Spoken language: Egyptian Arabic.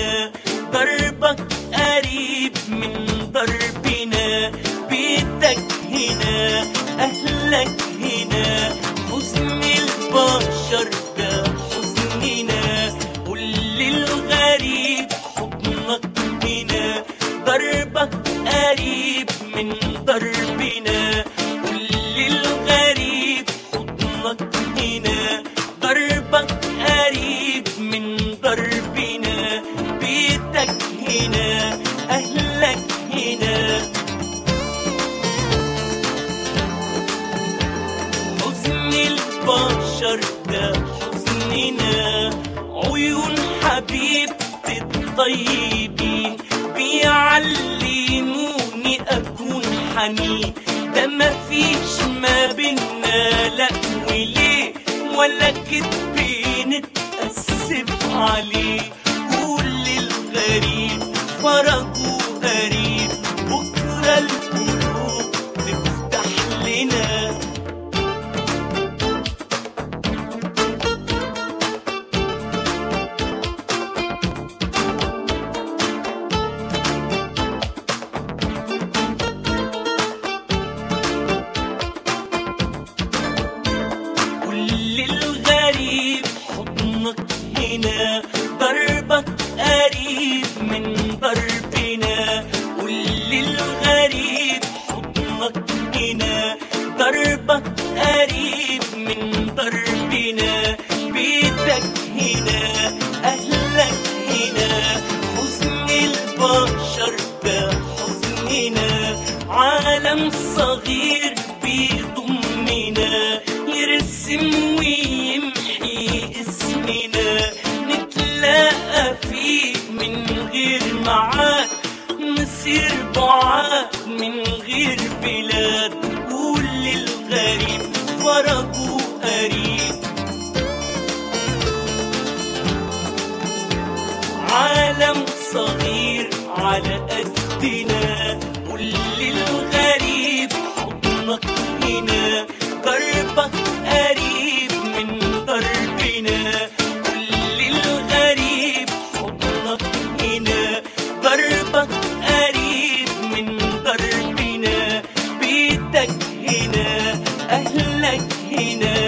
هنا ضربك قريب من ضربنا بيتك هنا أهلك هنا حزن البشر ده حزننا قول للغريب حضنك هنا ضربك قريب من ضربنا قول للغريب حضنك هنا ضربك قريب من ضربنا بيتك هنا أهلك هنا حزن البشر ده حزننا عيون حبيبتي الطيبين بيعلموني أكون حنين ده مفيش ما بينا لا وليه ولا كدبين اتأسف عليه قول للغريب فرجه قريب بكرة القلوب تفتح لنا كل الغريب حضنك هنا ضربك قريب من ضربنا كل الغريب حضنك هنا ضربك قريب من ضربنا بيتك هنا أهلك هنا حزن البشر ده حزننا عالم صغير بيضمنا يرسم ويمحي اسمنا نتلاقى فيه من غير معاد نصير بعاد من غير بلاد قول للغريب فرجه قريب عالم صغير على قدنا قول للغريب حضنك هنا ضربك قريب من ضربنا قول للغريب حضنك هنا ضربك قريب من ضربنا بيتك هنا أهلك هنا